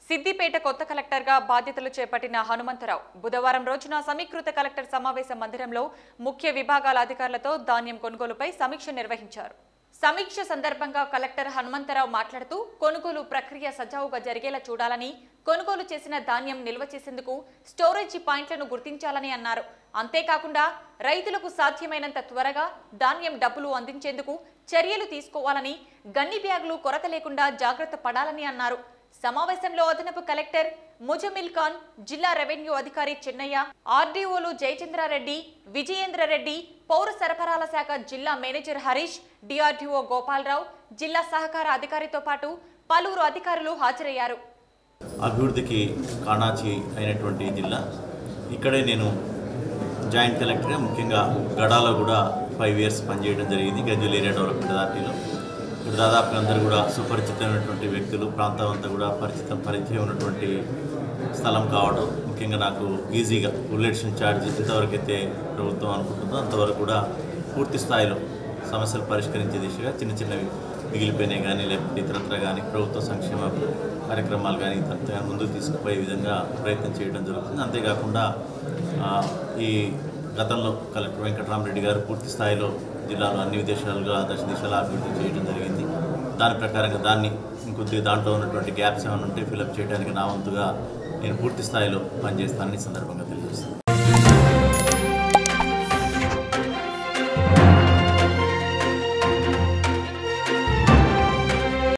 సిద్దిపేట కొత్త కలెక్టర్గా బాధ్యతలు చేపట్టిన హనుమంతరావు బుధవారం రోజున సమీకృత కలెక్టర్ సమావేశ మందిరంలో ముఖ్య విభాగాల అధికారులతో ధాన్యం కొనుగోలుపై సమీక్ష నిర్వహించారు సమీక్ష సందర్భంగా కలెక్టర్ హనుమంతరావు మాట్లాడుతూ కొనుగోలు ప్రక్రియ సజావుగా జరిగేలా చూడాలని కొనుగోలు చేసిన ధాన్యం నిల్వ చేసేందుకు స్టోరేజీ పాయింట్లను గుర్తించాలని అన్నారు అంతేకాకుండా రైతులకు సాధ్యమైనంత త్వరగా ధాన్యం డబ్బులు అందించేందుకు చర్యలు తీసుకోవాలని గన్ని బ్యాగులు కొరత లేకుండా జాగ్రత్త పడాలని అన్నారు సమావేశంలో అదనపు కలెక్టర్ ముజమిల్ ఖాన్ జిల్లా రెవెన్యూ అధికారి చెన్నయ్య ఆర్డీఓలు జయచంద్రారెడ్డి విజయేంద్రరెడ్డి పౌర సరఫరాల శాఖ జిల్లా మేనేజర్ హరీష్ డిఆర్డీఓ గోపాలరావు జిల్లా సహకార అధికారితో పాటు పలువురు అధికారులు హాజరయ్యారు అభివృద్ధికి కాణాచి అయినటువంటి జిల్లా ఇక్కడే నేను జాయింట్ కలెక్టర్గా ముఖ్యంగా గడాలో కూడా ఫైవ్ ఇయర్స్ పనిచేయడం జరిగింది గజ్వల్ ఏరియా డెవలప్మెంట్ అథారిటీలో ఇక్కడ దాదాపుగా అందరూ కూడా సుపరిచితమైనటువంటి వ్యక్తులు ప్రాంతం అంతా కూడా పరిచితం పరిచయం ఉన్నటువంటి స్థలం కావడం ముఖ్యంగా నాకు ఈజీగా బుల్లెట్స్ ఛార్జ్ ఎంతవరకు అయితే ప్రభుత్వం అనుకుంటుందో అంతవరకు కూడా పూర్తి స్థాయిలో సమస్యలు పరిష్కరించే దిశగా చిన్న చిన్నవి మిగిలిపోయినాయి కానీ లేకపోతే ఇతరత్ర కానీ ప్రభుత్వ సంక్షేమ కార్యక్రమాలు కానీ ఇతరత్ర కానీ ముందుకు తీసుకుపోయే విధంగా ప్రయత్నం చేయడం జరుగుతుంది అంతేకాకుండా ఆ, ఈ గతంలో కలెక్టర్ వెంకటరామరెడ్డి గారు పూర్తి స్థాయిలో జిల్లాలో అన్ని విదేశాలుగా దశ దిశలా అభివృద్ధి చేయడం జరిగింది దాని ప్రకారంగా దాన్ని ఇంకొద్ది దాంట్లో ఉన్నటువంటి గ్యాప్స్ ఏమైనా ఉంటే ఫిలప్ చేయడానికి నా వంతుగా నేను పూర్తి స్థాయిలో పనిచేస్తానని ఈ సందర్భంగా తెలియజేస్తాను